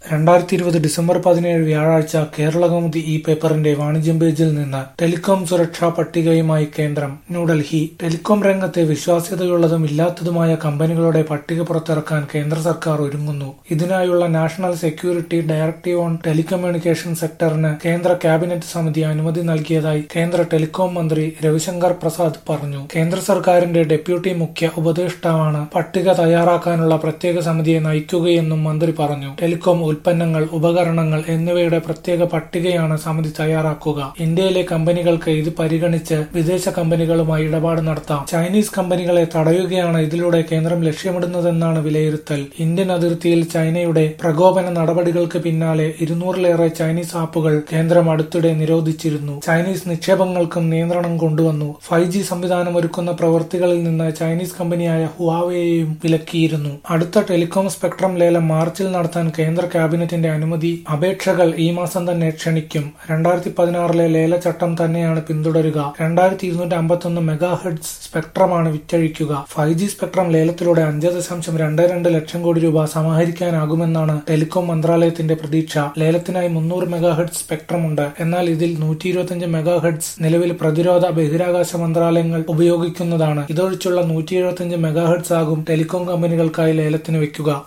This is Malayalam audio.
രണ്ടായിരത്തി ഇരുപത് ഡിസംബർ പതിനേഴ് വ്യാഴാഴ്ച കേരളകൗമുദി ഈ പേപ്പറിന്റെ വാണിജ്യം പേജിൽ നിന്ന് ടെലികോം സുരക്ഷാ പട്ടികയുമായി കേന്ദ്രം ന്യൂഡൽഹി ടെലികോം രംഗത്തെ വിശ്വാസ്യതയുള്ളതും ഇല്ലാത്തതുമായ കമ്പനികളുടെ പട്ടിക പുറത്തിറക്കാൻ കേന്ദ്ര സർക്കാർ ഒരുങ്ങുന്നു ഇതിനായുള്ള national security directive on telecommunication സെക്ടറിന് കേന്ദ്ര ക്യാബിനറ്റ് സമിതി അനുമതി നൽകിയതായി കേന്ദ്ര ടെലികോം മന്ത്രി രവിശങ്കർ പ്രസാദ് പറഞ്ഞു കേന്ദ്ര സർക്കാരിന്റെ ഡെപ്യൂട്ടി മുഖ്യ ഉപദേഷ്ടാവാണ് പട്ടിക തയ്യാറാക്കാനുള്ള പ്രത്യേക സമിതിയെ നയിക്കുകയെന്നും മന്ത്രി പറഞ്ഞു ടെലികോം ഉൽപ്പന്നങ്ങൾ ഉപകരണങ്ങൾ എന്നിവയുടെ പ്രത്യേക പട്ടികയാണ് സമിതി തയ്യാറാക്കുക ഇന്ത്യയിലെ കമ്പനികൾക്ക് ഇത് പരിഗണിച്ച് വിദേശ കമ്പനികളുമായി ഇടപാട് നടത്താം ചൈനീസ് കമ്പനികളെ തടയുകയാണ് ഇതിലൂടെ കേന്ദ്രം ലക്ഷ്യമിടുന്നതെന്നാണ് വിലയിരുത്തൽ ഇന്ത്യൻ അതിർത്തിയിൽ ചൈനയുടെ പ്രകോപന നടപടികൾക്ക് പിന്നാലെ ഇരുന്നൂറിലേറെ ചൈനീസ് ആപ്പുകൾ കേന്ദ്രം അടുത്തിടെ നിരോധിച്ചിരുന്നു ചൈനീസ് നിക്ഷേപങ്ങൾക്കും നിയന്ത്രണം കൊണ്ടുവന്നു ഫൈവ് ജി സംവിധാനം ഒരുക്കുന്ന പ്രവൃത്തികളിൽ നിന്ന് ചൈനീസ് കമ്പനിയായ ഹുവാവേയെയും വിലക്കിയിരുന്നു അടുത്ത ടെലികോം സ്പെക്ട്രം ലേലം മാർച്ചിൽ നടത്താൻ കേന്ദ്ര ക്യാബിനറ്റിന്റെ അനുമതി അപേക്ഷകൾ ഈ മാസം തന്നെ ക്ഷണിക്കും രണ്ടായിരത്തി പതിനാറിലെ ലേലച്ചട്ടം തന്നെയാണ് പിന്തുടരുക രണ്ടായിരത്തി ഇരുന്നൂറ്റി അമ്പത്തൊന്ന് മെഗാ ഹെഡ്സ് സ്പെക്ട്രമാണ് വിറ്റഴിക്കുക ഫൈവ് ജി സ്പെക്ട്രം ലേലത്തിലൂടെ അഞ്ച് ദശാംശം രണ്ട് രണ്ട് ലക്ഷം കോടി രൂപ സമാഹരിക്കാനാകുമെന്നാണ് ടെലികോം മന്ത്രാലയത്തിന്റെ പ്രതീക്ഷ ലേലത്തിനായി മുന്നൂറ് മെഗാ ഹെഡ്സ് സ്പെക്ട്രം ഉണ്ട് എന്നാൽ ഇതിൽ നൂറ്റി ഇരുപത്തിയഞ്ച് മെഗാ ഹെഡ്സ് നിലവിൽ പ്രതിരോധ ബഹിരാകാശ മന്ത്രാലയങ്ങൾ ഉപയോഗിക്കുന്നതാണ് ഇതൊഴിച്ചുള്ള നൂറ്റി എഴുപത്തിയഞ്ച് മെഗാ ഹെഡ്സ് ആകും ടെലികോം കമ്പനികൾക്കായി ലേലത്തിന് വെക്കുക